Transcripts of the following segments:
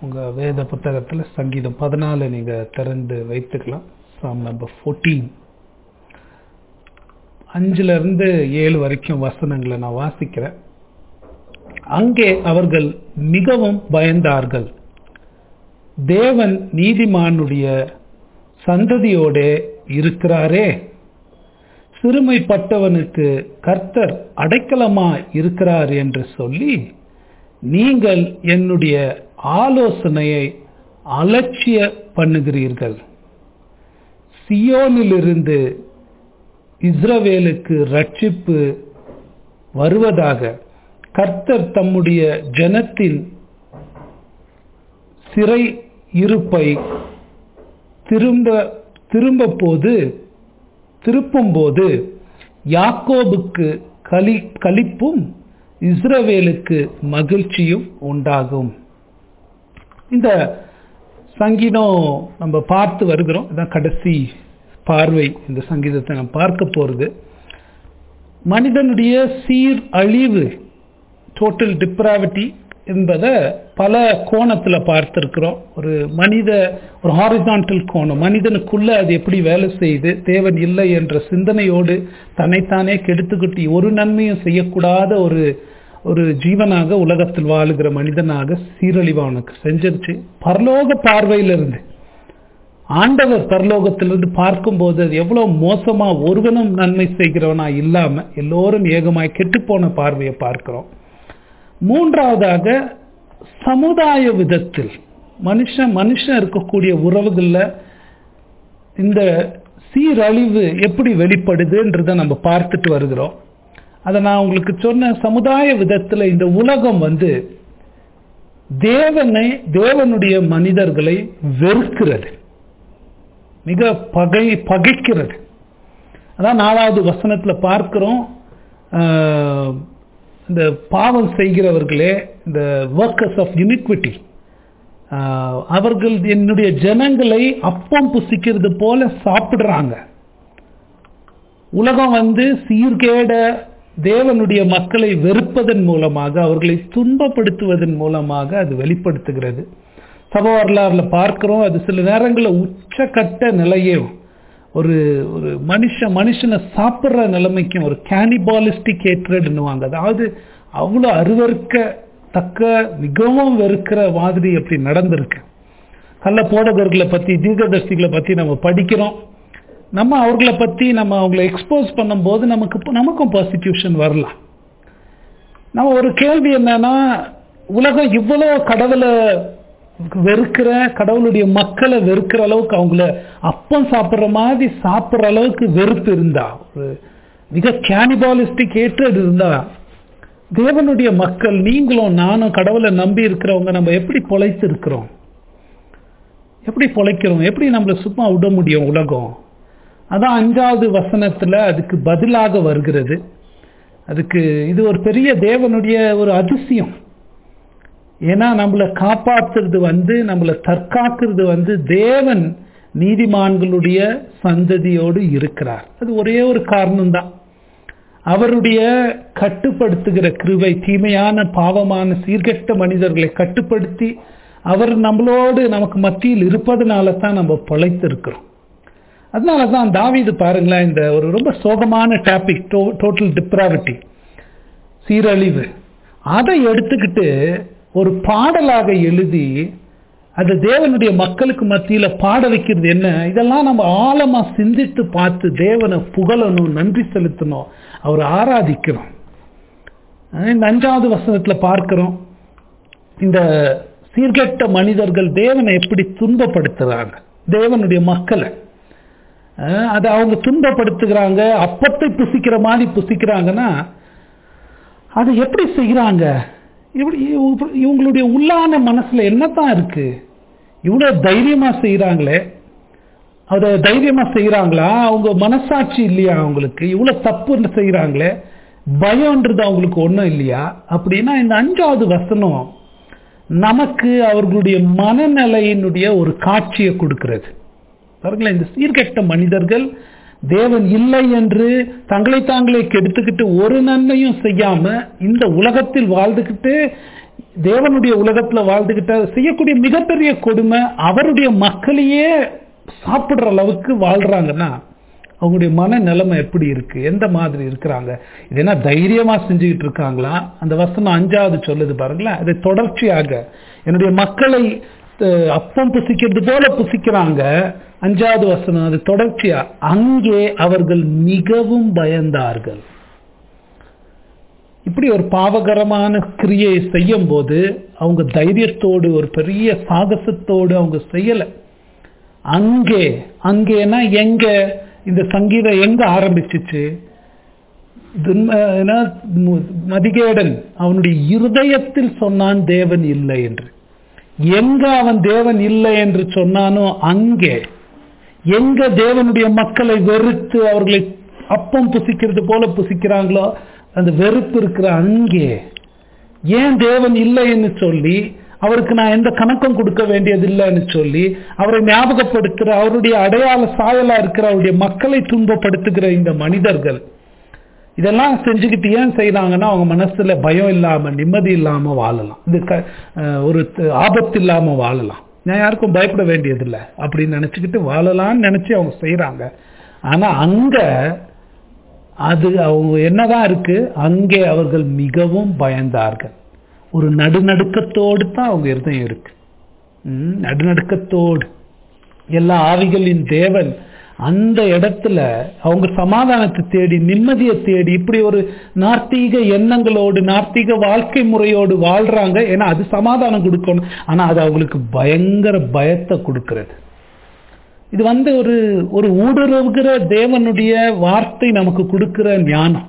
உங்க வேத புத்தகத்துல சங்கீதம் பதினாலு நீங்க திறந்து வைத்துக்கலாம் சாம் நம்பர் ஃபோர்டீன் அஞ்சுல இருந்து ஏழு வரைக்கும் வசனங்களை நான் வாசிக்கிறேன் அங்கே அவர்கள் மிகவும் பயந்தார்கள் தேவன் நீதிமானுடைய சந்ததியோடே இருக்கிறாரே சிறுமைப்பட்டவனுக்கு கர்த்தர் அடைக்கலமா இருக்கிறார் என்று சொல்லி நீங்கள் என்னுடைய ஆலோசனையை அலட்சிய பண்ணுகிறீர்கள் சியோனிலிருந்து இஸ்ரவேலுக்கு ரட்சிப்பு வருவதாக கர்த்தர் தம்முடைய ஜனத்தின் சிறை இருப்பை திரும்ப திரும்ப போது திருப்பும்போது யாக்கோபுக்கு களி களிப்பும் இஸ்ரவேலுக்கு மகிழ்ச்சியும் உண்டாகும் இந்த சங்கீதம் நம்ம பார்த்து வருகிறோம் இதான் கடைசி பார்வை இந்த சங்கீதத்தை நம்ம பார்க்க போறது மனிதனுடைய சீர் அழிவு டோட்டல் டிப்ராவிட்டி என்பதை பல கோணத்துல பார்த்திருக்கிறோம் ஒரு மனித ஒரு ஹாரிசான்டல் கோணம் மனிதனுக்குள்ள அது எப்படி வேலை செய்யுது தேவன் இல்லை என்ற சிந்தனையோடு தன்னைத்தானே கெடுத்துக்கிட்டு ஒரு நன்மையும் செய்யக்கூடாத ஒரு ஒரு ஜீவனாக உலகத்தில் வாழுகிற மனிதனாக சீரழிவு அவனுக்கு செஞ்சிருச்சு பரலோக பார்வையிலிருந்து ஆண்டவர் பரலோகத்திலிருந்து பார்க்கும்போது அது எவ்வளவு மோசமா ஒருவனும் நன்மை செய்கிறவனா இல்லாம எல்லோரும் ஏகமாய் கெட்டுப்போன பார்வையை பார்க்கிறோம் மூன்றாவதாக சமுதாய விதத்தில் மனுஷன் மனுஷன் இருக்கக்கூடிய உறவுகள்ல இந்த சீரழிவு எப்படி வெளிப்படுதுன்றத நம்ம பார்த்துட்டு வருகிறோம் அதை நான் உங்களுக்கு சொன்ன சமுதாய விதத்தில் இந்த உலகம் வந்து தேவனை தேவனுடைய மனிதர்களை வெறுக்கிறது மிக பகை பகைக்கிறது அதான் நாலாவது வசனத்துல பார்க்கிறோம் இந்த பாவம் செய்கிறவர்களே இந்த ஒர்க்கர்ஸ் ஆஃப் யூனிக்விட்டி அவர்கள் என்னுடைய ஜனங்களை அப்பம் புசிக்கிறது போல சாப்பிடுறாங்க உலகம் வந்து சீர்கேட தேவனுடைய மக்களை வெறுப்பதன் மூலமாக அவர்களை துன்பப்படுத்துவதன் மூலமாக அது வெளிப்படுத்துகிறது சப வரலாறுல பார்க்கிறோம் அது சில நேரங்களில் உச்சக்கட்ட நிலையே ஒரு ஒரு மனுஷ மனுஷனை சாப்பிட்ற நிலைமைக்கும் ஒரு கேனிபாலிஸ்டிக் ஏற்றடுன்னுவாங்க அதாவது அவ்வளோ அருவறுக்க தக்க மிகவும் வெறுக்கிற மாதிரி அப்படி நடந்திருக்கு கள்ள போடகர்களை பற்றி தீர்க்கதர்சிகளை பற்றி நம்ம படிக்கிறோம் நம்ம அவர்களை பற்றி நம்ம அவங்களை எக்ஸ்போஸ் பண்ணும்போது நமக்கு நமக்கும் ப்ராசிக்யூஷன் வரலாம் நம்ம ஒரு கேள்வி என்னன்னா உலகம் இவ்வளோ கடவுளை வெறுக்கிற கடவுளுடைய மக்களை வெறுக்கிற அளவுக்கு அவங்கள அப்பம் சாப்பிட்ற மாதிரி சாப்பிட்ற அளவுக்கு வெறுப்பு இருந்தா ஒரு மிக கேனிபாலிஸ்டிக் ஏற்றது இருந்தா தேவனுடைய மக்கள் நீங்களும் நானும் கடவுளை நம்பி இருக்கிறவங்க நம்ம எப்படி பொழைத்து இருக்கிறோம் எப்படி பொழைக்கிறோம் எப்படி நம்மளை சும்மா விட முடியும் உலகம் அதான் அஞ்சாவது வசனத்துல அதுக்கு பதிலாக வருகிறது அதுக்கு இது ஒரு பெரிய தேவனுடைய ஒரு அதிசயம் ஏன்னா நம்மளை காப்பாத்துறது வந்து நம்மளை தற்காக்கிறது வந்து தேவன் நீதிமான்களுடைய சந்ததியோடு இருக்கிறார் அது ஒரே ஒரு காரணம் தான் அவருடைய கட்டுப்படுத்துகிற கிருவை தீமையான பாவமான சீர்கெட்ட மனிதர்களை கட்டுப்படுத்தி அவர் நம்மளோடு நமக்கு மத்தியில் இருப்பதனால தான் நம்ம பொழைத்திருக்கிறோம் அதனால தான் தாவிது பாருங்களேன் இந்த ஒரு ரொம்ப சோகமான டாபிக் டோட்டல் டிப்ராவிட்டி சீரழிவு அதை எடுத்துக்கிட்டு ஒரு பாடலாக எழுதி அது தேவனுடைய மக்களுக்கு மத்தியில பாட வைக்கிறது என்ன இதெல்லாம் நம்ம ஆழமா சிந்தித்து பார்த்து தேவனை புகழணும் நன்றி செலுத்தணும் அவர் ஆராதிக்கணும் இந்த அஞ்சாவது வசனத்துல பார்க்கிறோம் இந்த சீர்கெட்ட மனிதர்கள் தேவனை எப்படி துன்பப்படுத்துறாங்க தேவனுடைய மக்களை அதை அவங்க துன்பப்படுத்துகிறாங்க அப்பத்தை புசிக்கிற மாதிரி புசிக்கிறாங்கன்னா அதை எப்படி செய்கிறாங்க இப்படி இவங்களுடைய உள்ளான மனசுல என்னத்தான் இருக்கு இவ்வளவு தைரியமா செய்யறாங்களே அத தைரியமா செய்யறாங்களா அவங்க மனசாட்சி இல்லையா அவங்களுக்கு இவ்வளவு தப்பு செய்யறாங்களே பயம்ன்றது அவங்களுக்கு ஒன்றும் இல்லையா அப்படின்னா இந்த அஞ்சாவது வசனம் நமக்கு அவர்களுடைய மனநிலையினுடைய ஒரு காட்சியை கொடுக்கிறது பாருங்களேன் இந்த சீர்கெட்ட மனிதர்கள் தேவன் இல்லை என்று தங்களை தாங்களே கெடுத்துக்கிட்டு ஒரு நன்மையும் செய்யாம இந்த உலகத்தில் வாழ்ந்துக்கிட்டு தேவனுடைய உலகத்துல வாழ்ந்துகிட்ட செய்யக்கூடிய மிகப்பெரிய கொடுமை அவருடைய மக்களையே சாப்பிடுற அளவுக்கு வாழ்றாங்கன்னா அவங்களுடைய மன நிலைமை எப்படி இருக்கு எந்த மாதிரி இருக்கிறாங்க இது என்ன தைரியமா செஞ்சுக்கிட்டு இருக்காங்களா அந்த வசனம் அஞ்சாவது சொல்லுது பாருங்களேன் அதை தொடர்ச்சியாக என்னுடைய மக்களை அஹ், அப்பம் புசிக்கிறது போல புசிக்கிறாங்க அஞ்சாவது வசனம் அது தொடர்ச்சியா அங்கே அவர்கள் மிகவும் பயந்தார்கள் இப்படி ஒரு பாவகரமான கிரியை செய்யும் போது அவங்க தைரியத்தோடு ஒரு பெரிய சாகசத்தோடு அவங்க செய்யல அங்கே அங்கேனா எங்க இந்த சங்கீதம் எங்க ஆரம்பிச்சிச்சு துன்ம- என்ன, மு- மதிகேடன் அவனுடைய இருதயத்தில் சொன்னான் தேவன் இல்லை என்று எங்க அவன் தேவன் இல்லை என்று சொன்னானோ அங்கே எங்க தேவனுடைய மக்களை வெறுத்து அவர்களை அப்பம் புசிக்கிறது போல புசிக்கிறாங்களோ அந்த வெறுப்பு இருக்கிற அங்கே ஏன் தேவன் இல்லைன்னு சொல்லி அவருக்கு நான் எந்த கணக்கும் கொடுக்க வேண்டியதில்லைன்னு சொல்லி அவரை ஞாபகப்படுத்துகிற அவருடைய அடையாள சாயலா இருக்கிற அவருடைய மக்களை துன்பப்படுத்துகிற இந்த மனிதர்கள் இதெல்லாம் செஞ்சுக்கிட்டு ஏன் செய்யறாங்கன்னா அவங்க மனசுல பயம் இல்லாம நிம்மதி இல்லாம வாழலாம் இது க- அஹ் ஒரு த- ஆபத்து இல்லாம வாழலாம் நான் யாருக்கும் பயப்பட வேண்டியதில்லை அப்படின்னு நினைச்சுக்கிட்டு வாழலாம்னு நினைச்சு அவங்க செய்யறாங்க ஆனா அங்க அது அவங்க என்னதான் இருக்கு அங்கே அவர்கள் மிகவும் பயந்தார்கள் ஒரு நடுநடுக்கத்தோடு தான் அவங்க இருதயம் இருக்கு ம், நடுநடுக்கத்தோடு எல்லா ஆவிகளின் தேவன் அந்த இடத்துல அவங்க சமாதானத்தை தேடி நிம்மதியை தேடி இப்படி ஒரு நார்த்தீக எண்ணங்களோடு நார்த்தீக வாழ்க்கை முறையோடு வாழ்றாங்க ஏன்னா அது சமாதானம் கொடுக்கணும் ஆனா அது அவங்களுக்கு பயங்கர பயத்தை கொடுக்கிறது இது வந்து ஒரு ஒரு ஊடுருவுகிற தேவனுடைய வார்த்தை நமக்கு கொடுக்கிற ஞானம்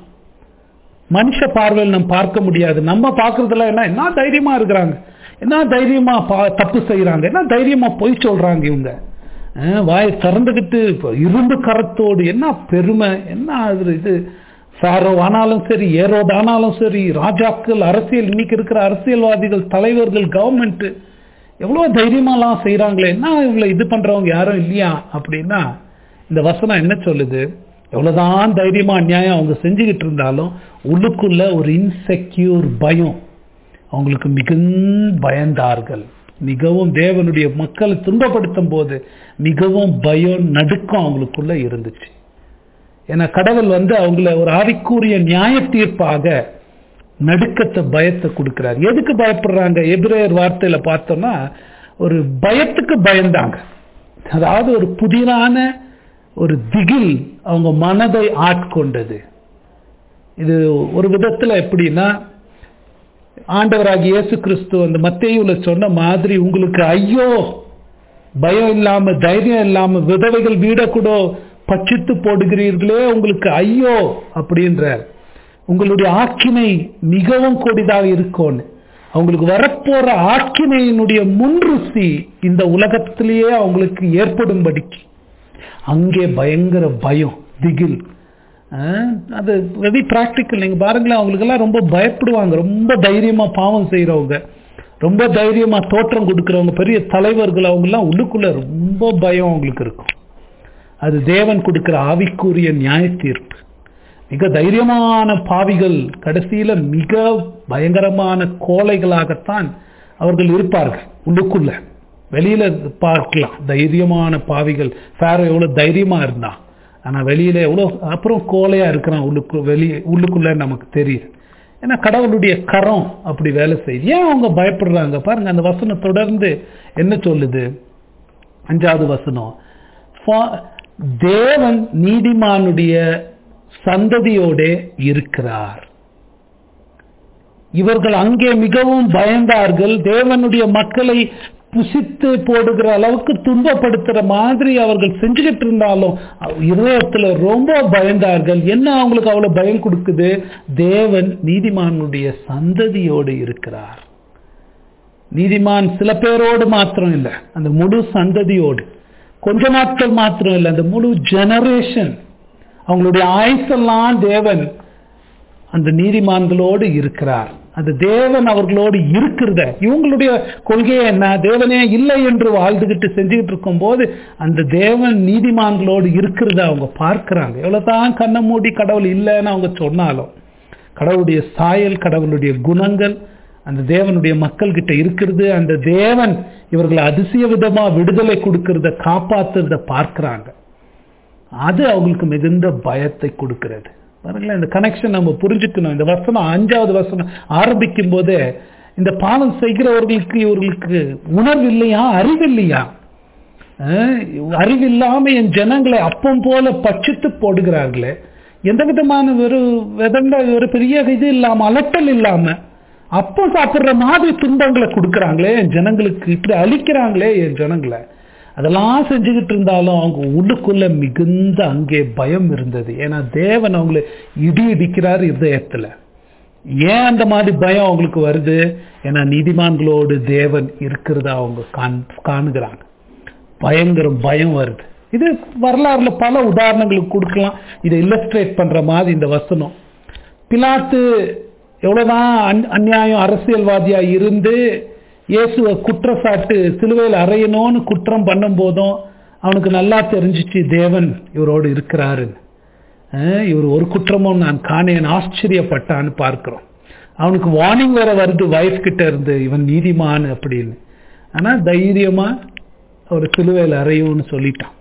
மனுஷ பார்வையில் நம்ம பார்க்க முடியாது நம்ம பார்க்கறதுல என்ன என்ன தைரியமா இருக்கிறாங்க என்ன தைரியமா பா- தப்பு செய்யறாங்க என்ன தைரியமா பொய் சொல்றாங்க இவங்க அஹ், வாய் திறந்துக்கிட்டு இப்ப இரும்பு கரத்தோடு என்ன பெருமை என்ன அது இது சாரோ ஆனாலும் சரி ஏரோது ஆனாலும் சரி ராஜாக்கள் அரசியல் இன்னைக்கு இருக்கிற அரசியல்வாதிகள் தலைவர்கள் கவர்மெண்ட் எவ்வளவு தைரியமாலாம் செய்றாங்களே என்ன இவங்களை இது பண்றவங்க யாரும் இல்லையா அப்படின்னா இந்த வசனம் என்ன சொல்லுது எவ்வளவுதான் தைரியமா அநியாயம் அவங்க செஞ்சுக்கிட்டு இருந்தாலும் உள்ளுக்குள்ள ஒரு இன்செக்யூர் பயம் அவங்களுக்கு மிகுந்த பயந்தார்கள் மிகவும் தேவனுடைய மக்களை துன்பப்படுத்தும் போது மிகவும் பயம் நடுக்கம் அவங்களுக்குள்ள இருந்துச்சு ஏன்னா கடவுள் வந்து அவங்கள ஒரு ஆவிக்குரிய நியாய தீர்ப்பாக நடுக்கத்தை பயத்தை கொடுக்கிறார் எதுக்கு பயப்படுறாங்க எபிரேயர் வார்த்தையில பார்த்தோம்னா ஒரு பயத்துக்கு பயந்தாங்க அதாவது ஒரு புதிரான ஒரு திகில் அவங்க மனதை ஆட்கொண்டது இது ஒரு விதத்துல எப்படின்னா ஆண்டவராகிய இயேசு கிறிஸ்து அந்த மத்தேயுல சொன்ன மாதிரி உங்களுக்கு ஐயோ பயம் இல்லாம தைரியம் இல்லாம விதவைகள் வீட கூட பட்சித்து போடுகிறீர்களே உங்களுக்கு ஐயோ அப்படின்றார் உங்களுடைய ஆக்கினை மிகவும் கொடிதாக இருக்கும்னு அவங்களுக்கு வரப்போற ஆக்கினையினுடைய முன்ருசி இந்த உலகத்திலேயே அவங்களுக்கு ஏற்படும்படிக்கு அங்கே பயங்கர பயம் திகில் அஹ், அது வெரி ப்ராக்டிக்கல் நீங்க பாருங்களேன் அவங்களுக்கெல்லாம் ரொம்ப பயப்படுவாங்க ரொம்ப தைரியமா பாவம் செய்றவங்க ரொம்ப தைரியமா தோற்றம் கொடுக்கறவங்க பெரிய தலைவர்கள் அவங்கெல்லாம் உள்ளுக்குள்ள ரொம்ப பயம் அவங்களுக்கு இருக்கும் அது தேவன் கொடுக்கிற ஆவிக்குரிய நியாய தீர்ப்பு மிக தைரியமான பாவிகள் கடைசியில மிக பயங்கரமான கோழைகளாகத்தான் அவர்கள் இருப்பார்கள் உள்ளுக்குள்ள வெளியில பார்க்கலாம் தைரியமான பாவிகள் ஃபேரோ எவ்வளவு தைரியமா இருந்தான் ஆனா வெளியில எவ்வளவு அப்புறம் கோழையா இருக்கிறான் உள்ளுக்கு வெளியே உள்ளுக்குள்ள நமக்கு தெரியுது ஏன்னா கடவுளுடைய கரம் அப்படி வேலை செய்யுது ஏன் அவங்க பயப்படுறாங்க பாருங்க அந்த வசனம் தொடர்ந்து என்ன சொல்லுது அஞ்சாவது வசனம் "For- தேவன் நீதிமானுடைய சந்ததியோடே இருக்கிறார் இவர்கள் அங்கே மிகவும் பயந்தார்கள் தேவனுடைய மக்களை புசித்து போடுகிற அளவுக்கு துன்பப்படுத்துற மாதிரி அவர்கள் செஞ்சுக்கிட்டு இருந்தாலும் இதயத்துல ரொம்ப பயந்தார்கள் என்ன அவங்களுக்கு அவ்வளவு பயம் கொடுக்குது தேவன் நீதிமானுடைய சந்ததியோடு இருக்கிறார் நீதிமான் சில பேரோடு மாத்திரம் இல்லை அந்த முழு சந்ததியோடு கொஞ்ச நாட்கள் மாத்திரம் இல்லை அந்த முழு ஜெனரேஷன் அவங்களுடைய ஆயுசெல்லாம் தேவன் அந்த நீதிமான்களோடு இருக்கிறார் அந்த தேவன் அவர்களோடு இருக்கிறத இவங்களுடைய கொள்கையை என்ன தேவனே இல்லை என்று வாழ்ந்துகிட்டு செஞ்சுக்கிட்டு இருக்கும் போது அந்த தேவன் நீதிமான்களோடு இருக்கிறத அவங்க பார்க்கிறாங்க எவ்வளவுதான் கண்ணை மூடி கடவுள் இல்லைன்னு அவங்க சொன்னாலும் கடவுளுடைய சாயல் கடவுளுடைய குணங்கள் அந்த தேவனுடைய மக்கள் கிட்ட இருக்கிறது அந்த தேவன் இவர்களை அதிசய விதமா விடுதலை கொடுக்கறத காப்பாத்துறத பார்க்கறாங்க அது அவங்களுக்கு மிகுந்த பயத்தை கொடுக்கிறது பாருங்களேன் இந்த கனெக்ஷன் நம்ம புரிஞ்சுக்கணும் இந்த வசனம் அஞ்சாவது வசனம் ஆரம்பிக்கும் போதே இந்த பாவம் செய்கிறவர்களுக்கு இவர்களுக்கு உணர்வு இல்லையா அறிவு இல்லையா அஹ், அறிவில்லாம என் ஜனங்களை அப்பம் போல பட்சித்து போடுகிறார்களே எந்த விதமான ஒரு விதண்ட ஒரு பெரிய இது இல்லாம அலட்டல் இல்லாம அப்பம் சாப்பிடுற மாதிரி துன்பங்களை கொடுக்கறாங்களே என் ஜனங்களுக்கு இப்படி அழிக்கிறாங்களே என் ஜனங்களை அதெல்லாம் செஞ்சுக்கிட்டு இருந்தாலும் அவங்க உள்ளுக்குள்ள மிகுந்த அங்கே பயம் இருந்தது ஏன்னா தேவன் அவங்களை இடி இடிக்கிறார் இதயத்துல ஏன் அந்த மாதிரி பயம் அவங்களுக்கு வருது ஏன்னா நீதிமான்களோடு தேவன் இருக்கிறதா அவங்க காண் காணுகிறாங்க பயங்கர பயம் வருது இது வரலாறுல பல உதாரணங்களுக்கு கொடுக்கலாம் இதை இல்லஸ்ட்ரேட் பண்ற மாதிரி இந்த வசனம் பிலாத்து எவ்வளவுதான் அந்- அநியாயம் அரசியல்வாதியா இருந்து இயேசுவை குற்றச்சாட்டு சிலுவையில் அறையணும்னு குற்றம் பண்ணும் போதும் அவனுக்கு நல்லா தெரிஞ்சிச்சு தேவன் இவரோடு இருக்கிறாருன்னு அஹ் இவர் ஒரு குற்றமும் நான் காணேன் ஆச்சரியப்பட்டான்னு பார்க்கிறோம் அவனுக்கு வார்னிங் வேற வருது வைஃப் கிட்ட இருந்து இவன் நீதிமான் அப்படின்னு ஆனா தைரியமா அவர் சிலுவையில் அறையும்னு சொல்லிட்டான்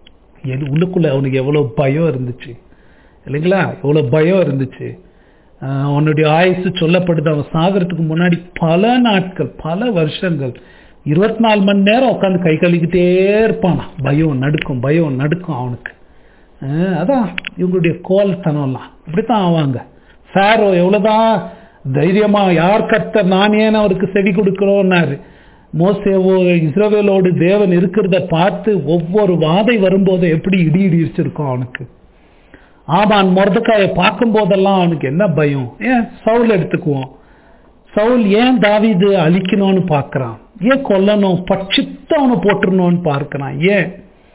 எது உள்ளுக்குள்ள அவனுக்கு எவ்வளவு பயம் இருந்துச்சு இல்லைங்களா எவ்வளவு பயம் இருந்துச்சு ஆஹ் அவனுடைய ஆயுசு சொல்லப்படுது அவன் சாகிறதுக்கு முன்னாடி பல நாட்கள் பல வருஷங்கள் இருபத்தி நாலு மணி நேரம் உட்காந்து கை கழுவிக்கிட்டே இருப்பானா பயம் நடுக்கும் பயம் நடுக்கும் அவனுக்கு ஆஹ் அதான் இவங்களுடைய கோல்தனம்லாம் இப்படித்தான் ஆவாங்க ஃபேரோ எவ்வளவுதான் தைரியமா யார் கர்த்தர் நான் ஏன் அவருக்கு செவி கொடுக்கிறோன்னாரு மோசேவோ இஸ்ரவேலோடு தேவன் இருக்கிறத பார்த்து ஒவ்வொரு வாதை வரும்போது எப்படி இடி இடிச்சிருக்கும் அவனுக்கு ஆமான் மொர்தக்காயை பார்க்கும் போதெல்லாம் அவனுக்கு என்ன பயம் ஏன் சவுல் எடுத்துக்குவோம் சவுல் ஏன் தாவீது அழிக்கணும்னு பார்க்கறான் ஏன் கொல்லணும் பட்சித்து அவனை போட்டுறணும்னு பார்க்கறான் ஏன்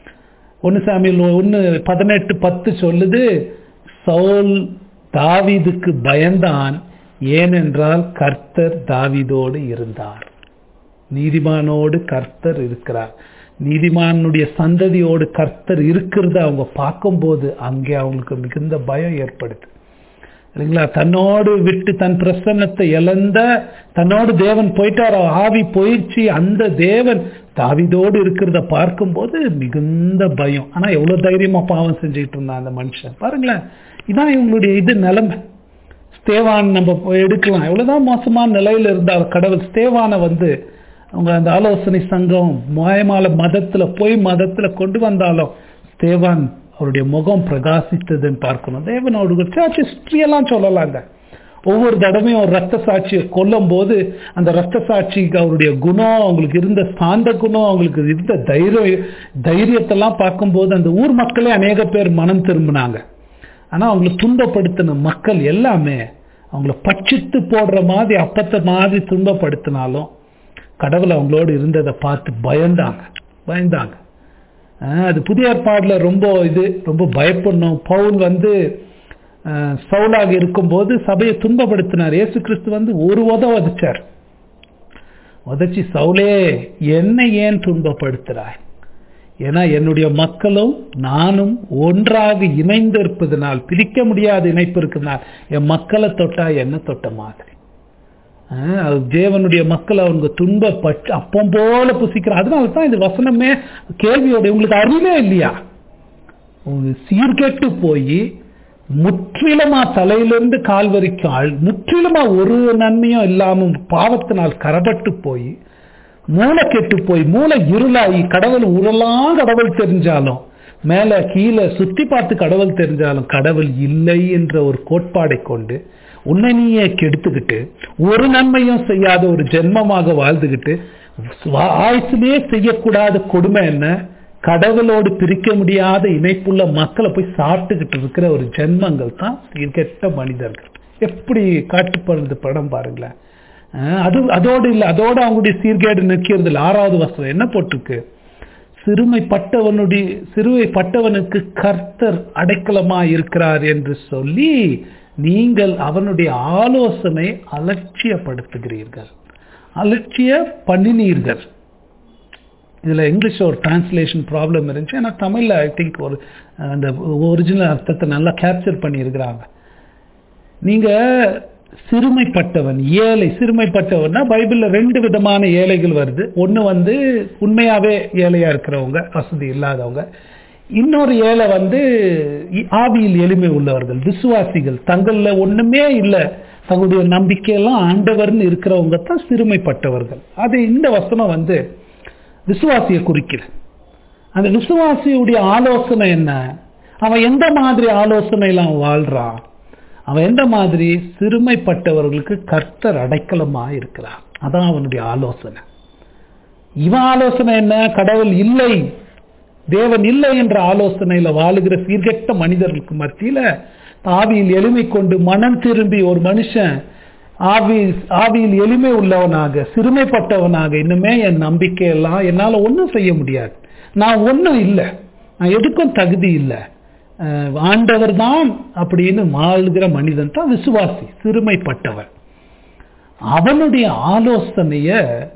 ஒன்னு சாமியில் ஒன்னு பதினெட்டு பத்து சொல்லுது சவுல் தாவீதுக்கு பயந்தான் ஏனென்றால் கர்த்தர் தாவீதோடு இருந்தார் நீதிமானோடு கர்த்தர் இருக்கிறார் நீதிமானுடைய சந்ததியோடு கர்த்தர் இருக்கிறத அவங்க பார்க்கும்போது அங்கே அவங்களுக்கு மிகுந்த பயம் ஏற்படுது இல்லைங்களா தன்னோடு விட்டு தன் பிரசன்னத்தை இழந்த தன்னோடு தேவன் போயிட்டார் ஆவி போயிடுச்சு அந்த தேவன் தாவிதோடு இருக்கிறத பார்க்கும்போது மிகுந்த பயம் ஆனா எவ்வளவு தைரியமா பாவம் செஞ்சுட்டு இருந்தான் அந்த மனுஷன் பாருங்களேன் இதான் இவங்களுடைய இது நிலைமை ஸ்தேவான் நம்ம போய் எடுக்கலாம் எவ்வளவுதான் மோசமான நிலையில இருந்தால் கடவுள் ஸ்தேவானை வந்து அவங்க அந்த ஆலோசனை சங்கம் மாயமால மதத்துல போய் மதத்துல கொண்டு வந்தாலும் ஸ்தேவான் அவருடைய முகம் பிரகாசித்ததுன்னு பார்க்கணும் தேவனோடு சர்ச் ஹிஸ்டரி எல்லாம் சொல்லலாங்க ஒவ்வொரு தடவையும் ஒரு ரத்த சாட்சியை கொல்லும் போது அந்த ரத்த சாட்சிக்கு அவருடைய குணம் அவங்களுக்கு இருந்த சாந்த குணம் அவங்களுக்கு இருந்த தைரிய தைரியத்தெல்லாம் பார்க்கும்போது அந்த ஊர் மக்களே அநேக பேர் மனம் திரும்பினாங்க ஆனா அவங்களை துன்பப்படுத்தின மக்கள் எல்லாமே அவங்கள பட்சித்து போடுற மாதிரி அப்பத்த மாதிரி துன்பப்படுத்தினாலும் கடவுள் அவங்களோடு இருந்ததை பார்த்து பயந்தாங்க பயந்தாங்க ஆஹ் அது புதிய ஏற்பாடுல ரொம்ப இது ரொம்ப பயப்படணும் பவுல் வந்து ஆஹ் சவுலாக இருக்கும்போது சபையை துன்பப்படுத்தினார் இயேசு கிறிஸ்து வந்து ஒரு உத உதைச்சார் உதைச்சி சவுலே என்னை ஏன் துன்பப்படுத்துறாய் ஏன்னா என்னுடைய மக்களும் நானும் ஒன்றாக இணைந்து இருப்பதனால் பிரிக்க முடியாத இணைப்பு இருக்கிறதுனால் என் மக்களை தொட்டா என்ன தொட்ட மாதிரி ஆஹ் அது தேவனுடைய மக்கள் அவங்க துன்ப பட்டு அப்பம் போல புசிக்கிறார் அதனால தான் இந்த வசனமே கேள்வியோட உங்களுக்கு அறிவே இல்லையா உங்க சீர்கெட்டு போய் முற்றிலுமா தலையிலிருந்து கால் வரைக்கும் ஆள் முற்றிலுமா ஒரு நன்மையும் இல்லாம பாவத்தினால் கரப்பட்டு போய் மூளை கெட்டு போய் மூளை இருளாகி கடவுள் உருளாம் கடவுள் தெரிஞ்சாலும் மேல கீழே சுத்தி பார்த்து கடவுள் தெரிஞ்சாலும் கடவுள் இல்லை என்ற ஒரு கோட்பாடை கொண்டு உன்னை நீயே கெடுத்துக்கிட்டு ஒரு நன்மையும் செய்யாத ஒரு ஜென்மமாக வாழ்ந்துகிட்டு ஆயுசுலேயே செய்யக்கூடாத கொடுமை என்ன கடவுளோடு பிரிக்க முடியாத இணைப்புள்ள மக்களை போய் சாப்பிட்டுக்கிட்டு இருக்கிற ஒரு ஜென்மங்கள் தான் கெட்ட மனிதர்கள் எப்படி காட்டுப்படுறது படம் பாருங்களேன் அஹ் அது அதோடு இல்லை அதோட அவங்களுடைய சீர்கேடு நிற்கிறது இல்லை ஆறாவது வசனம் என்ன போட்டிருக்கு சிறுமைப்பட்டவனுடைய சிறுமைப்பட்டவனுக்கு கர்த்தர் அடைக்கலமா இருக்கிறார் என்று சொல்லி நீங்கள் அவனுடைய ஆலோசனை அலட்சியப்படுத்துகிறீர்கள் அலட்சிய பண்ணினீர்கள் இதுல இங்கிலீஷ் ஒரு டிரான்ஸ்லேஷன் ப்ராப்ளம் இருந்துச்சு ஆனால் தமிழ்ல ஐ திங்க் ஒரு அந்த ஒரிஜினல் அர்த்தத்தை நல்லா கேப்சர் பண்ணியிருக்கிறாங்க நீங்க சிறுமைப்பட்டவன் ஏழை சிறுமைப்பட்டவன்னா பைபிள்ல ரெண்டு விதமான ஏழைகள் வருது ஒன்று வந்து உண்மையாவே ஏழையா இருக்கிறவங்க வசதி இல்லாதவங்க இன்னொரு ஏழை வந்து இ- ஆவியில் எளிமை உள்ளவர்கள் விசுவாசிகள் தங்கள்ல ஒண்ணுமே இல்லை தங்களுடைய நம்பிக்கையெல்லாம் ஆண்டவர்னு இருக்கிறவங்க தான் சிறுமைப்பட்டவர்கள் அது இந்த வசனம் வந்து விசுவாசியை குறிக்கிற அந்த விசுவாசியுடைய ஆலோசனை என்ன அவன் எந்த மாதிரி ஆலோசனையில அவன் வாழ்றான் அவன் எந்த மாதிரி சிறுமைப்பட்டவர்களுக்கு கர்த்தர் அடைக்கலமா இருக்கிறான் அதான் அவனுடைய ஆலோசனை இவன் ஆலோசனை என்ன கடவுள் இல்லை தேவன் இல்லை என்ற ஆலோசனையில வாழுகிற சீர்கெட்ட மனிதர்களுக்கு மத்தியில ஆவியில் எளிமை கொண்டு மனம் திரும்பி ஒரு மனுஷன் ஆவி ஆவியில் எளிமை உள்ளவனாக சிறுமைப்பட்டவனாக இன்னுமே என் நம்பிக்கையெல்லாம் என்னால ஒன்றும் செய்ய முடியாது நான் ஒன்றும் இல்லை நான் எதுக்கும் தகுதி இல்லை அஹ் ஆண்டவர் தான் அப்படின்னு வாழ்கிற மனிதன் தான் விசுவாசி சிறுமைப்பட்டவன் அவனுடைய ஆலோசனைய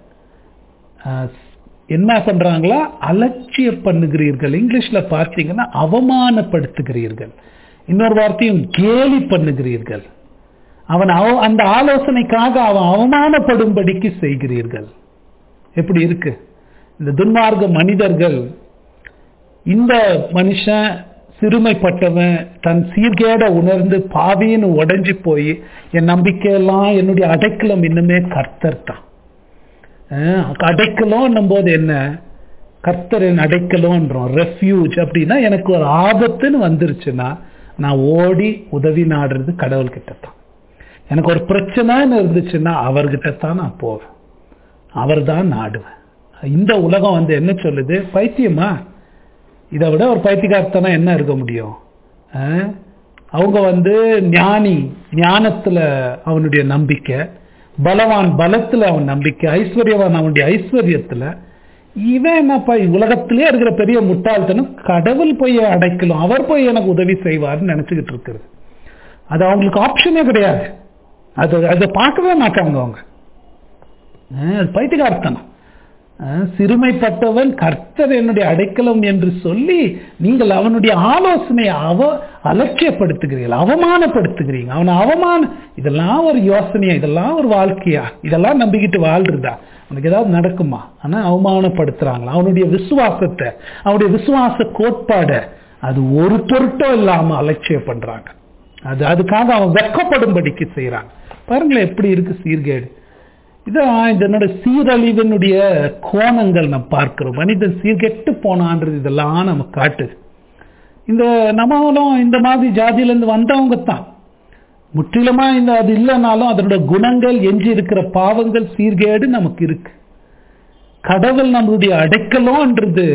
அஹ், என்ன பண்றாங்களா அலட்சிய பண்ணுகிறீர்கள் இங்கிலீஷ்ல பார்த்தீங்கன்னா அவமானப்படுத்துகிறீர்கள் இன்னொரு வார்த்தையும் கேலி பண்ணுகிறீர்கள் அவன் அவ- அந்த ஆலோசனைக்காக அவன் அவமானப்படும்படிக்கு செய்கிறீர்கள் எப்படி இருக்கு இந்த துன்மார்க்க மனிதர்கள் இந்த மனுஷன் சிறுமைப்பட்டவன் தன் சீர்கேட உணர்ந்து பாவின்னு உடைஞ்சு போய் என் நம்பிக்கையெல்லாம் என்னுடைய அடைக்கலம் இன்னுமே கர்த்தர் தான் அஹ் அடைக்கலம் போது என்ன கர்த்தர் என் அடைக்கலம்ன்றோம் ரெஃப்யூஜ் அப்படின்னா எனக்கு ஒரு ஆபத்துன்னு வந்துருச்சுன்னா நான் ஓடி உதவி நாடுறது கடவுள்கிட்ட தான் எனக்கு ஒரு பிரச்சனைன்னு இருந்துச்சுன்னா அவர்கிட்ட தான் நான் போவேன் அவர் தான் நாடுவேன் இந்த உலகம் வந்து என்ன சொல்லுது பைத்தியமா இதை விட ஒரு பைத்தியக்காரத்தனா என்ன இருக்க முடியும் அஹ்? அவங்க வந்து ஞானி ஞானத்துல அவனுடைய நம்பிக்கை பலவான் பலத்துல அவன் நம்பிக்கை ஐஸ்வர்யவான் அவனுடைய ஐஸ்வர்யத்துல இவன் என்னப்பா உலகத்திலே இருக்கிற பெரிய முட்டாள்தனம் கடவுள் போய் அடைக்கலாம் அவர் போய் எனக்கு உதவி செய்வார்னு நினைச்சுக்கிட்டு இருக்கிறது அது அவங்களுக்கு ஆப்ஷனே கிடையாது அது அதை பார்க்கவே மாட்டாங்க அவங்க அஹ் அது பைத்தியக்காரத்தனம் அஹ் சிறுமைப்பட்டவன் கர்த்தர் என்னுடைய அடைக்கலம் என்று சொல்லி நீங்கள் அவனுடைய ஆலோசனையை அவ அலட்சியப்படுத்துகிறீர்கள் அவமானப்படுத்துகிறீங்க அவனை அவமான இதெல்லாம் ஒரு யோசனையா இதெல்லாம் ஒரு வாழ்க்கையா இதெல்லாம் நம்பிக்கிட்டு வாழ்றதா உனக்கு ஏதாவது நடக்குமா ஆனா அவமானப்படுத்துறாங்களா அவனுடைய விசுவாசத்தை அவனுடைய விசுவாச கோட்பாடை அது ஒரு பொருட்டும் இல்லாம அலட்சியம் பண்றாங்க அது அதுக்காக அவன் வெட்கப்படும்படிக்கு செய்றாங்க பாருங்களேன் எப்படி இருக்கு சீர்கேடு இதான் இதனோட சீரழிவினுடைய கோணங்கள் நம்ம பார்க்கிறோம் மனிதன் சீர்கெட்டு போனான்றது இதெல்லாம் நம்ம காட்டுது இந்த நம்மளும் இந்த மாதிரி ஜாதியிலேருந்து வந்தவங்க தான் முற்றிலுமா இந்த அது இல்லைனாலும் அதனோட குணங்கள் எஞ்சி இருக்கிற பாவங்கள் சீர்கேடு நமக்கு இருக்கு கடவுள் நம்மளுடைய அடைக்கலம்ன்றது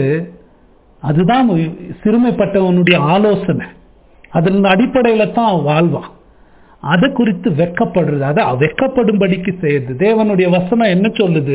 அதுதான் சிறுமைப்பட்டவனுடைய ஆலோசனை அதன் அடிப்படையில தான் அவன் வாழ்வான் அதை குறித்து வெக்கப்படுறது அதை வெக்கப்படும்படிக்கு செய்யுது தேவனுடைய வசனம் என்ன சொல்லுது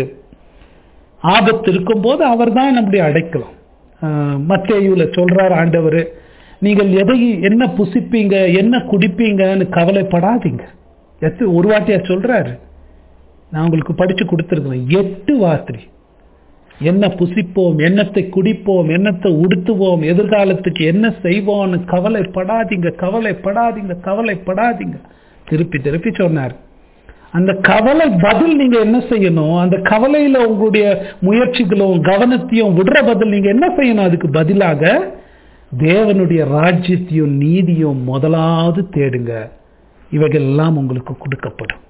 ஆபத்து இருக்கும்போது அவர் தான் நம்முடைய அடைக்கலாம் மத்தேயுல சொல்றார் ஆண்டவர் நீங்கள் எதை என்ன புசிப்பீங்க என்ன குடிப்பீங்கன்னு கவலைப்படாதீங்க எத்து ஒரு வாட்டியா சொல்றாரு நான் உங்களுக்கு படிச்சு கொடுத்துருக்கேன் எட்டு வார்த்தை என்ன புசிப்போம் என்னத்தை குடிப்போம் என்னத்தை உடுத்துவோம் எதிர்காலத்துக்கு என்ன செய்வோம்னு கவலைப்படாதீங்க கவலைப்படாதீங்க கவலைப்படாதீங்க திருப்பி திருப்பி சொன்னார் அந்த கவலை பதில் நீங்க என்ன செய்யணும் அந்த கவலையில உங்களுடைய முயற்சிகளும் கவனத்தையும் விடுற பதில் நீங்க என்ன செய்யணும் அதுக்கு பதிலாக தேவனுடைய ராஜ்யத்தையும் நீதியும் முதலாவது தேடுங்க இவைகள் எல்லாம் உங்களுக்கு கொடுக்கப்படும்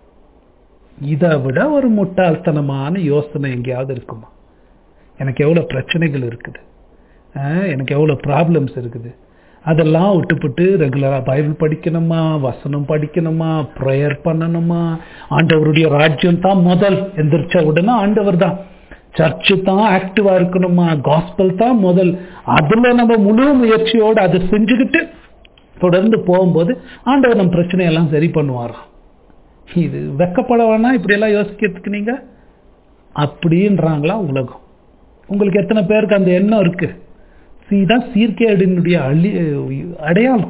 இதை விட ஒரு முட்டாள்தனமான யோசனை எங்கேயாவது இருக்குமா எனக்கு எவ்வளோ பிரச்சனைகள் இருக்குது எனக்கு எவ்வளோ ப்ராப்ளம்ஸ் இருக்குது அதெல்லாம் விட்டுப்புட்டு ரெகுலராக பைபிள் படிக்கணுமா வசனம் படிக்கணுமா ப்ரேயர் பண்ணணுமா ஆண்டவருடைய ராஜ்யம் தான் முதல் எந்திரிச்ச உடனே ஆண்டவர் தான் சர்ச்சு தான் ஆக்டிவா இருக்கணுமா காஸ்பல் தான் முதல் அதுல நம்ம முழு முயற்சியோடு அதை செஞ்சுக்கிட்டு தொடர்ந்து போகும்போது ஆண்டவர் நம்ம பிரச்சனையெல்லாம் சரி பண்ணுவாராம் இது வெக்கப்பட வேணா இப்படி எல்லாம் யோசிக்கிறதுக்கு நீங்க அப்படின்றாங்களா உலகம் உங்களுக்கு எத்தனை பேருக்கு அந்த எண்ணம் இருக்கு இதுதான் சீர்கேடினுடைய அழி அடையாளம்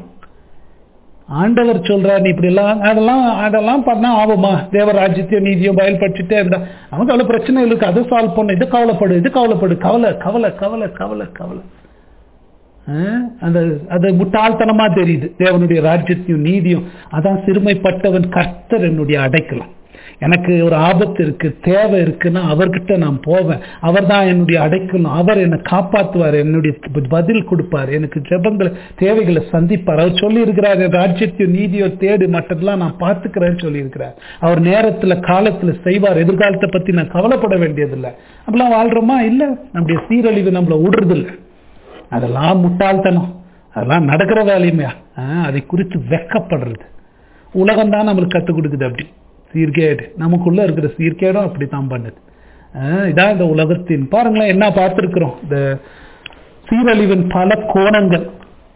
ஆண்டவர் சொல்றார் நீ இப்படி எல்லாம் அதெல்லாம் அதெல்லாம் பண்ணா ஆகுமா தேவராஜ்யத்தையும் நீதியும் பயல்படுத்திட்டே இருந்தா நமக்கு அவ்வளவு பிரச்சனை இருக்கு அதை சால்வ் பண்ண இது கவலைப்படு இது கவலைப்படு கவலை கவலை கவலை கவலை கவலை அஹ், அந்த அது முட்டாள்தனமா தெரியுது தேவனுடைய ராஜ்யத்தையும் நீதியும் அதான் சிறுமைப்பட்டவன் கர்த்தர் என்னுடைய அடைக்கலாம் எனக்கு ஒரு ஆபத்து இருக்கு தேவை இருக்குன்னா அவர்கிட்ட நான் போவேன் அவர் தான் என்னுடைய அடைக்கணும் அவர் என்னை காப்பாத்துவார் என்னுடைய பதில் கொடுப்பார் எனக்கு ஜெபங்களை தேவைகளை சந்திப்பார் அவர் சொல்லி இருக்கிறார் ராஜ்யத்தையும் நீதியோ தேடு மற்றதெல்லாம் நான் பார்த்துக்கிறேன்னு சொல்லி இருக்கிறார் அவர் நேரத்துல காலத்துல செய்வார் எதிர்காலத்தை பத்தி நான் கவலைப்பட வேண்டியதில்லை அப்படிலாம் வாழ்றோமா இல்ல நம்முடைய சீரழிவு நம்மள விடுறதில்லை அதெல்லாம் முட்டாள்தனம் அதெல்லாம் நடக்கிற வேலையுமே ஆஹ், அதை குறித்து வெக்கப்படுறது உலகம் தான் நம்மளுக்கு கற்றுக் கொடுக்குது அப்படி சீர்கேடு நமக்குள்ள இருக்கிற சீர்கேடும் அப்படித்தான் பண்ணுது ஆஹ், இதான் இந்த உலகத்தின் பாருங்களேன் என்ன பார்த்துருக்குறோம் இந்த சீரழிவின் பல கோணங்கள்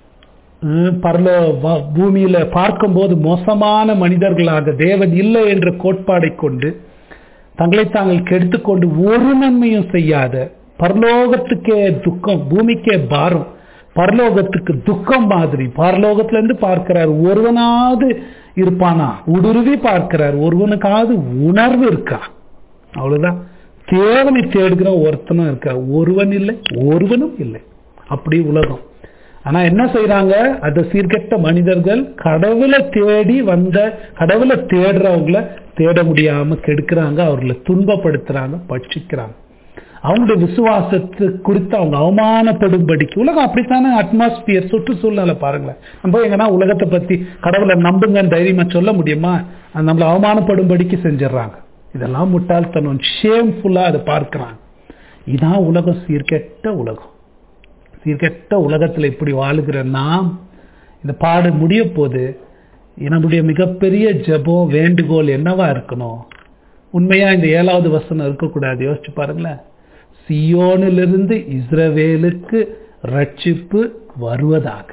ஹம், பரலோ வ- பூமியில பார்க்கும்போது மோசமான மனிதர்களாக தேவன் இல்லை என்ற கோட்பாடை கொண்டு தங்களை தாங்கள் கெடுத்துக்கொண்டு ஒரு நன்மையும் செய்யாத பரலோகத்துக்கே துக்கம் பூமிக்கே பாரம் பரலோகத்துக்கு துக்கம் மாதிரி பரலோகத்துல இருந்து பார்க்கிறார் ஒருவனாவது இருப்பானா உடுருவி பார்க்கிறார் ஒருவனுக்காவது உணர்வு இருக்கா அவ்வளவுதான் தேவனை தேடுகிற ஒருத்தனும் இருக்கா ஒருவன் இல்லை ஒருவனும் இல்லை அப்படி உலகம் ஆனா என்ன செய்யறாங்க அந்த சீர்கெட்ட மனிதர்கள் கடவுளை தேடி வந்த கடவுளை தேடுறவங்கள தேட முடியாம கெடுக்கிறாங்க அவர்களை துன்பப்படுத்துறாங்க பட்சிக்கிறாங்க அவங்களுடைய விசுவாசத்து குறித்து அவங்க அவமானப்படும்படிக்கு உலகம் அப்படித்தானே அட்மாஸ்பியர் சுற்றுச்சூழ்நிலை பாருங்களேன் நம்ம எங்கன்னா உலகத்தை பத்தி கடவுளை நம்புங்கன்னு தைரியமா சொல்ல முடியுமா அது நம்மளை அவமானப்படும்படிக்கு செஞ்சிடறாங்க இதெல்லாம் முட்டாள்தனம் ஷேம்ஃபுல்லா அதை பார்க்கிறாங்க இதான் உலகம் சீர்கெட்ட உலகம் சீர்கெட்ட உலகத்துல இப்படி வாழுகிற நாம் இந்த பாடு முடிய போது நம்முடைய மிகப்பெரிய ஜெபம் வேண்டுகோள் என்னவா இருக்கணும் உண்மையா இந்த ஏழாவது வசனம் இருக்கக்கூடாது யோசிச்சு பாருங்களேன் சியோனிலிருந்து இஸ்ரவேலுக்கு ரட்சிப்பு வருவதாக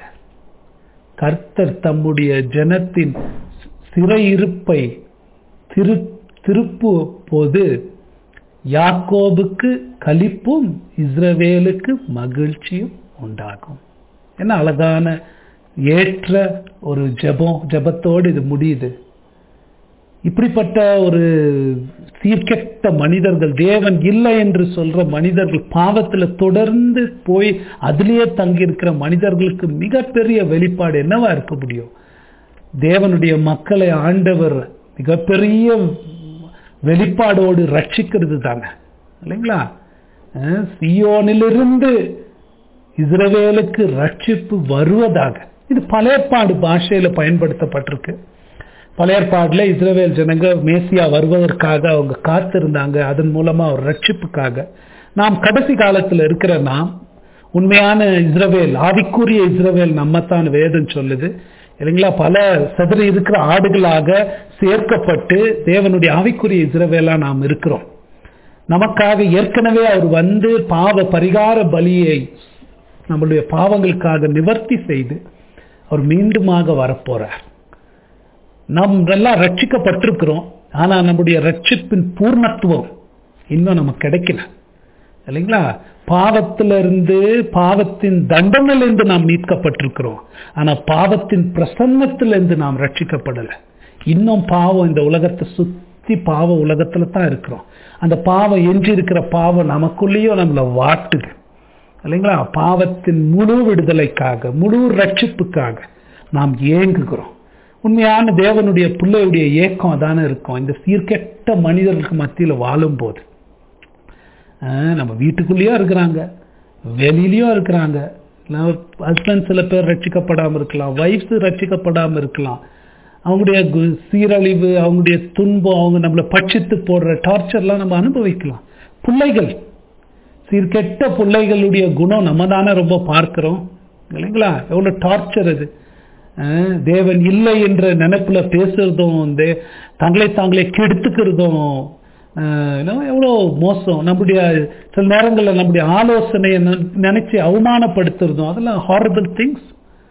கர்த்தர் தம்முடைய ஜனத்தின் சிறையிருப்பை திரு திருப்பு போது யாக்கோபுக்கு களிப்பும் இஸ்ரவேலுக்கு மகிழ்ச்சியும் உண்டாகும் என்ன அழகான ஏற்ற ஒரு ஜெபம் ஜெபத்தோடு இது முடியுது இப்படிப்பட்ட ஒரு சீர்கெட்ட மனிதர்கள் தேவன் இல்லை என்று சொல்ற மனிதர்கள் பாவத்துல தொடர்ந்து போய் அதிலேயே தங்கி இருக்கிற மனிதர்களுக்கு மிகப்பெரிய வெளிப்பாடு என்னவா இருக்க முடியும் தேவனுடைய மக்களை ஆண்டவர் மிகப்பெரிய வெளிப்பாடோடு ரட்சிக்கிறது தானே இல்லைங்களா அஹ் சியோனிலிருந்து இஸ்ரவேலுக்கு ரட்சிப்பு வருவதாக இது பழையற்பாடு பாஷையில பயன்படுத்தப்பட்டிருக்கு பழையற்பாடுல இஸ்ரவேல் ஜனங்க மேசியா வருவதற்காக அவங்க காத்திருந்தாங்க அதன் மூலமா ஒரு ரட்சிப்புக்காக நாம் கடைசி காலத்துல இருக்கிற நாம் உண்மையான இஸ்ரவேல் ஆவிக்குரிய இஸ்ரவேல் நம்மத்தான் வேதம் சொல்லுது இல்லைங்களா பல சதுர இருக்கிற ஆடுகளாக சேர்க்கப்பட்டு தேவனுடைய ஆவிக்குரிய இஸ்ரவேலா நாம் இருக்கிறோம் நமக்காக ஏற்கனவே அவர் வந்து பாவ பரிகார பலியை நம்மளுடைய பாவங்களுக்காக நிவர்த்தி செய்து அவர் மீண்டுமாக வரப்போறார் நாம் எல்லாம் ரட்சிக்கப்பட்டிருக்கிறோம் ஆனா நம்முடைய ரட்சிப்பின் பூர்ணத்துவம் இன்னும் நமக்கு கிடைக்கல இல்லைங்களா பாவத்திலிருந்து பாவத்தின் தண்டனிலிருந்து நாம் மீட்கப்பட்டிருக்கிறோம் ஆனா பாவத்தின் பிரசன்னத்திலிருந்து நாம் ரட்சிக்கப்படல இன்னும் பாவம் இந்த உலகத்தை சுத்தி பாவ உலகத்துல தான் இருக்கிறோம் அந்த பாவம் எஞ்சி இருக்கிற பாவம் நமக்குள்ளேயும் நம்மளை வாட்டுது இல்லைங்களா பாவத்தின் முழு விடுதலைக்காக முழு ரட்சிப்புக்காக நாம் ஏங்குகிறோம் உண்மையான தேவனுடைய பிள்ளையுடைய ஏக்கம் அதானே இருக்கும் இந்த சீர்கெட்ட மனிதர்களுக்கு மத்தியில் வாழும்போது ஆஹ் நம்ம வீட்டுக்குள்ளேயும் இருக்கிறாங்க வெளியிலயும் இருக்கிறாங்க ஹஸ்பண்ட் சில பேர் ரட்சிக்கப்படாமல் இருக்கலாம் ஒய்ஃப்ஸ் ரட்சிக்கப்படாமல் இருக்கலாம் அவங்களுடைய கு- சீரழிவு அவங்களுடைய துன்பம் அவங்க நம்மளை பட்சித்து போடுற டார்ச்சர்லாம் நம்ம அனுபவிக்கலாம் பிள்ளைகள் சீர்கெட்ட பிள்ளைகளுடைய குணம் நம்ம தானே ரொம்ப பார்க்கிறோம் இல்லைங்களா எவ்வளோ டார்ச்சர் அது அஹ் தேவன் இல்லை என்ற நினைப்புல பேசுறதும் தே- தங்களை தாங்களே கெடுத்துக்கிறதும் அஹ் என்ன எவ்வளோ மோசம் நம்முடைய சில நேரங்களில் நம்முடைய ஆலோசனையை நெ- நினைச்சு அவமானப்படுத்துறதும் அதெல்லாம் ஹாரபிள் திங்ஸ்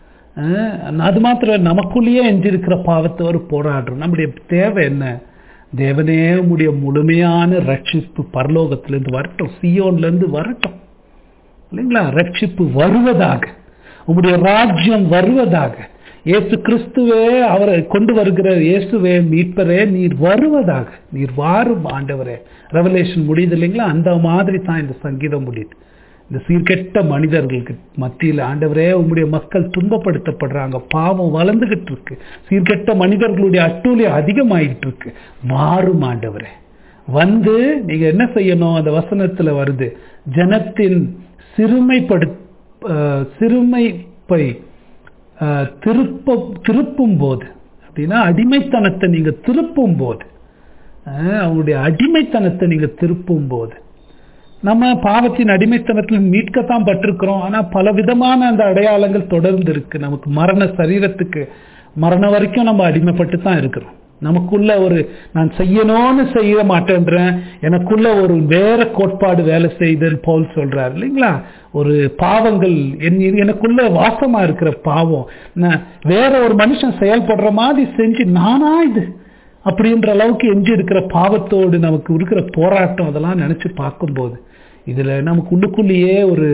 அது மாத்திரம் இல்ல, நமக்குள்ளேயே எஞ்சிருக்கிற பாவத்தோடு போராடுறோம் நம்முடைய தேவை என்ன தேவனே உடைய முழுமையான ரட்சிப்பு பரலோகத்திலிருந்து வரட்டும் சியோன்ல இருந்து வரட்டும் இல்லைங்களா ரட்சிப்பு வருவதாக உங்களுடைய ராஜ்யம் வருவதாக இயேசு கிறிஸ்துவே அவரை கொண்டு வருகிற இயேசுவே மீட்பரே நீர் வருவதாக நீர் வாரும் ஆண்டவரே ரெவலேஷன் முடியுது இல்லைங்களா அந்த மாதிரி தான் இந்த சங்கீதம் முடியுது இந்த சீர்கெட்ட மனிதர்களுக்கு மத்தியில் ஆண்டவரே உங்களுடைய மக்கள் துன்பப்படுத்தப்படுறாங்க பாவம் வளர்ந்துகிட்டு இருக்கு சீர்கெட்ட மனிதர்களுடைய அட்டூழியம் அதிகமாயிட்டு இருக்கு மாறும் ஆண்டவரே வந்து நீங்க என்ன செய்யணும் அந்த வசனத்துல வருது ஜனத்தின் சிறுமைப்படு அஹ், சிறுமைப்பை அஹ், திருப்ப திருப்பும் போது அப்படின்னா அடிமைத்தனத்தை நீங்க திருப்பும் போது அஹ், அவங்களுடைய அடிமைத்தனத்தை நீங்க திருப்பும் போது நம்ம பாவத்தின் அடிமைத்தனத்தில் மீட்கத்தான் பட்டிருக்கிறோம் ஆனா பல விதமான அந்த அடையாளங்கள் தொடர்ந்து இருக்கு நமக்கு மரண சரீரத்துக்கு மரணம் வரைக்கும் நம்ம அடிமைப்பட்டு தான் இருக்கிறோம் நமக்குள்ள ஒரு நான் செய்யணும்னு செய்ய மாட்டேன்றேன் எனக்குள்ள ஒரு வேற கோட்பாடு வேலை செய்தல் போல் சொல்றாரு இல்லைங்களா ஒரு பாவங்கள் என் எனக்குள்ள வாசமா இருக்கிற பாவம் நான் வேற ஒரு மனுஷன் செயல்படுற மாதிரி செஞ்சு நானா இது அப்படின்ற அளவுக்கு எஞ்சி இருக்கிற பாவத்தோடு நமக்கு இருக்கிற போராட்டம் அதெல்லாம் நினைச்சு பார்க்கும்போது இதுல நமக்கு உள்ளுக்குள்ளேயே ஒரு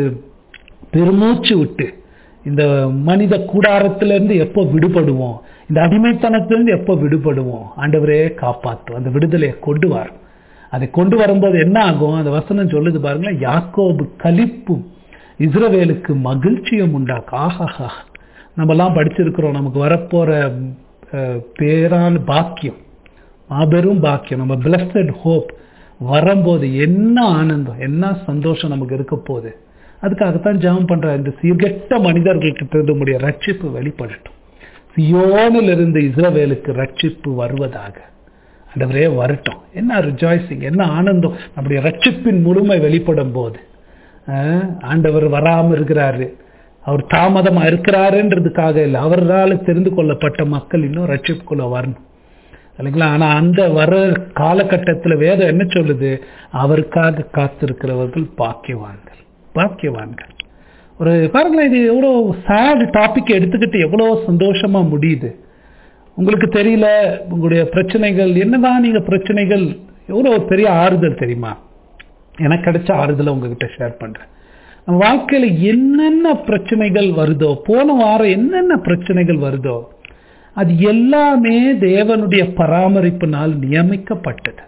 பெருமூச்சு விட்டு இந்த மனித கூடாரத்திலிருந்து எப்போ விடுபடுவோம் இந்த அடிமைத்தனத்திலிருந்து எப்போ விடுபடுவோம் ஆண்டவரே காப்பாற்றும் அந்த விடுதலையை கொண்டு வரும் அதை கொண்டு வரும்போது என்ன ஆகும் அந்த வசனம் சொல்லுது பாருங்களேன் யாக்கோபு கலிப்பும் இஸ்ரவேலுக்கு மகிழ்ச்சியும் உண்டாக்கு ஆஹாஹா நம்மலாம் படிச்சிருக்கிறோம் நமக்கு வரப்போற அஹ், பேரான பாக்கியம் மாபெரும் பாக்கியம் நம்ம பிளஸ்டட் ஹோப் வரும்போது என்ன ஆனந்தம் என்ன சந்தோஷம் நமக்கு இருக்க போகுது அதுக்காகத்தான் ஜெபம் பண்ற இந்த சீர்கெட்ட மனிதர்கள்கிட்ட இருந்து நம்முடைய ரட்சிப்பு வெளிப்படட்டும் சியோனில் இருந்து இஸ்ரவேலுக்கு ரட்சிப்பு வருவதாக ஆண்டவரே வரட்டும் என்ன ரிஜாய்சிங் என்ன ஆனந்தம் நம்முடைய ரட்சிப்பின் முழுமை வெளிப்படும் போது அஹ், ஆண்டவர் வராம இருக்கிறாரு அவர் தாமதமா இருக்கிறாருன்றதுக்காக இல்லை அவரால் தெரிந்து கொள்ளப்பட்ட மக்கள் இன்னும் ரட்சிப்புக்குள்ள வரணும் இல்லைங்களா ஆனா அந்த வர காலகட்டத்துல வேதம் என்ன சொல்லுது அவருக்காக காத்திருக்கிறவர்கள் பாக்கியவான்கள் பாக்கியவான்கள் ஒரு பாருங்களேன் இது எவ்வளோ சேட் டாபிக் எடுத்துக்கிட்டு எவ்வளோ சந்தோஷமா முடியுது உங்களுக்கு தெரியல உங்களுடைய பிரச்சனைகள் என்னதான் நீங்க பிரச்சனைகள் எவ்வளோ ஒரு பெரிய ஆறுதல் தெரியுமா எனக்கு கிடைச்ச ஆறுதலை உங்ககிட்ட ஷேர் பண்றேன் நம்ம வாழ்க்கையில என்னென்ன பிரச்சனைகள் வருதோ போன வாரம் என்னென்ன பிரச்சனைகள் வருதோ அது எல்லாமே தேவனுடைய பராமரிப்பினால் நியமிக்கப்பட்டது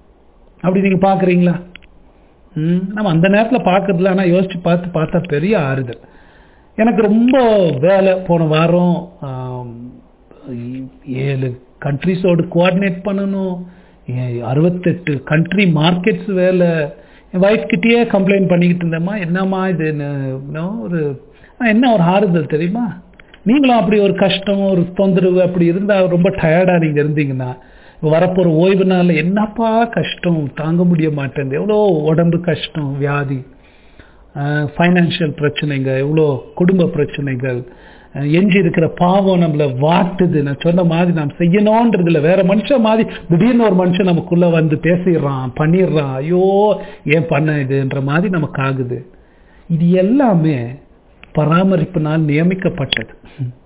அப்படி நீங்க பாக்குறீங்களா ம், நம்ம அந்த நேரத்துல பார்க்கறதுல ஆனா யோசிச்சு பார்த்து பார்த்தா பெரிய ஆறுதல் எனக்கு ரொம்ப வேலை போன வாரம் ஆம், ஏழு கண்ட்ரிஸோடு கோஆர்டினேட் பண்ணணும் ஏ- அறுபத்தெட்டு கண்ட்ரி மார்க்கெட்ஸ் வேலை என் ஒய்ஃப் கிட்டயே கம்ப்ளைண்ட் பண்ணிக்கிட்டு இருந்தேம்மா என்னம்மா இது ஒரு ஆனா, என்ன ஒரு ஆறுதல் தெரியுமா நீங்களும் அப்படி ஒரு கஷ்டம் ஒரு தொந்தரவு அப்படி இருந்தா ரொம்ப டயர்டா நீங்க இருந்தீங்கன்னா இப்ப வரப்போற ஓய்வு நாள்ல என்னப்பா கஷ்டம் தாங்க முடிய மாட்டேங்குது எவ்வளோ உடம்பு கஷ்டம் வியாதி ஃபைனான்சியல் பிரச்சனைங்க எவ்வளோ குடும்ப பிரச்சனைகள் அஹ், எஞ்சி இருக்கிற பாவம் நம்மள வாட்டுது நான் சொன்ன மாதிரி நாம் செய்யணும்ன்றதுல வேற மனுஷன் மாதிரி திடீர்னு ஒரு மனுஷன் நமக்குள்ள வந்து பேசிடுறான் பண்ணிடுறான் ஐயோ ஏன் பண்ண இதுன்ற மாதிரி நமக்கு ஆகுது இது எல்லாமே பராமரிப்பினால் நியமிக்கப்பட்டது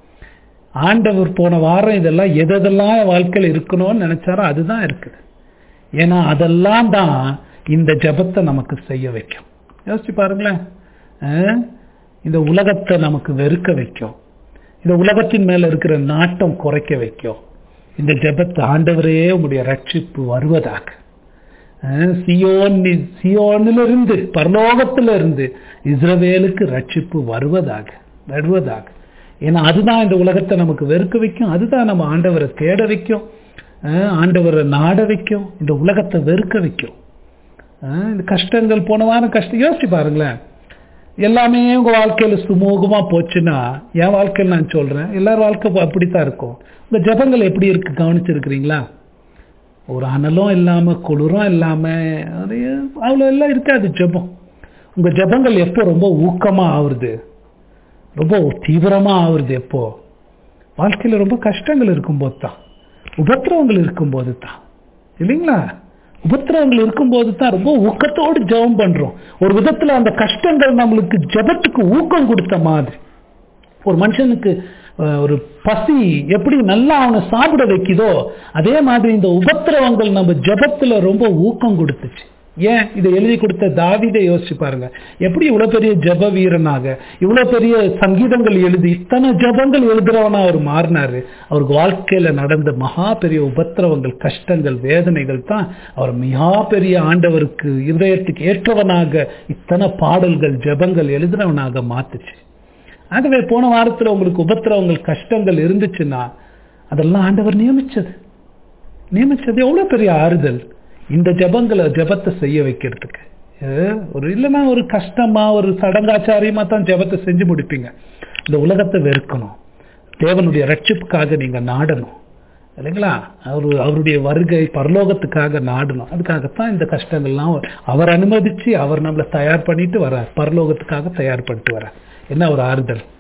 ஆண்டவர் போன வாரம் இதெல்லாம் எதெல்லாம் என் வாழ்க்கையில் இருக்கணும்னு நினைச்சாரோ அதுதான் இருக்குது ஏன்னா அதெல்லாம் தான் இந்த ஜெபத்தை நமக்கு செய்ய வைக்கும் யோசிச்சு பாருங்களேன் அஹ், இந்த உலகத்தை நமக்கு வெறுக்க வைக்கும் இந்த உலகத்தின் மேல இருக்கிற நாட்டம் குறைக்க வைக்கும் இந்த ஜெபத்தை ஆண்டவரே உங்களுடைய ரட்சிப்பு வருவதாக அஹ், சியோன் சியோனிலிருந்து பரலோகத்திலிருந்து இஸ்ரவேலுக்கு ரட்சிப்பு வருவதாக வருவதாக ஏன்னா அதுதான் இந்த உலகத்தை நமக்கு வெறுக்க வைக்கும் அதுதான் நம்ம ஆண்டவரை தேட வைக்கும் அஹ், ஆண்டவரை நாட வைக்கும் இந்த உலகத்தை வெறுக்க வைக்கும் அஹ், இந்த கஷ்டங்கள் போன வாரம் கஷ்டம் யோசிச்சு பாருங்களேன் எல்லாமே உங்க வாழ்க்கையில சுமூகமா போச்சுன்னா என் வாழ்க்கையில் நான் சொல்றேன் எல்லார் வாழ்க்கை அப்படித்தான் இருக்கும் உங்க ஜெபங்கள் எப்படி இருக்கு கவனிச்சிருக்கிறீங்களா ஒரு அனலும் இல்லாம குளிரும் இல்லாம அது அவ்வளோ எல்லாம் இருக்காது ஜெபம் உங்க ஜெபங்கள் எப்போ ரொம்ப ஊக்கமா ஆகுறது ரொம்ப தீவிரமா ஆகுறது எப்போ வாழ்க்கையில ரொம்ப கஷ்டங்கள் இருக்கும்போது தான் உபத்திரவங்கள் இருக்கும்போது தான் இல்லைங்களா உபத்திரவங்கள் இருக்கும்போது தான் ரொம்ப ஊக்கத்தோடு ஜெபம் பண்றோம் ஒரு விதத்துல அந்த கஷ்டங்கள் நம்மளுக்கு ஜெபத்துக்கு ஊக்கம் கொடுத்த மாதிரி ஒரு மனுஷனுக்கு அஹ், ஒரு பசி எப்படி நல்லா அவனை சாப்பிட வைக்குதோ அதே மாதிரி இந்த உபத்திரவங்கள் நம்ம ஜெபத்துல ரொம்ப ஊக்கம் கொடுத்துச்சு ஏன் இதை எழுதி கொடுத்த தாவிதை யோசிச்சு பாருங்க எப்படி இவ்வளவு பெரிய ஜப வீரனாக இவ்வளவு பெரிய சங்கீதங்கள் எழுதி இத்தனை ஜபங்கள் எழுதுறவனா அவர் மாறினாரு அவருக்கு வாழ்க்கையில நடந்த மகா பெரிய உபத்திரவங்கள் கஷ்டங்கள் வேதனைகள் தான் அவர் மிகா பெரிய ஆண்டவருக்கு இதயத்துக்கு ஏற்றவனாக இத்தனை பாடல்கள் ஜபங்கள் எழுதுறவனாக மாத்துச்சு ஆகவே போன வாரத்துல உங்களுக்கு உபத்திரவங்கள் கஷ்டங்கள் இருந்துச்சுன்னா அதெல்லாம் ஆண்டவர் நியமிச்சது நியமிச்சது எவ்வளவு பெரிய ஆறுதல் இந்த ஜபங்களை ஜபத்தை செய்ய வைக்கிறதுக்கு அஹ் ஒரு இல்லைன்னா ஒரு கஷ்டமா ஒரு சடங்காச்சாரியமா தான் ஜபத்தை செஞ்சு முடிப்பீங்க இந்த உலகத்தை வெறுக்கணும் தேவனுடைய ரட்சிப்புக்காக நீங்க நாடணும் இல்லைங்களா அவரு அவருடைய வருகை பரலோகத்துக்காக நாடணும் அதுக்காகத்தான் இந்த கஷ்டங்கள்லாம் அவர் அனுமதிச்சு அவர் நம்மளை தயார் பண்ணிட்டு வர்றார் பரலோகத்துக்காக தயார் பண்ணிட்டு வர்றார் என்ன ஒரு ஆறுதல்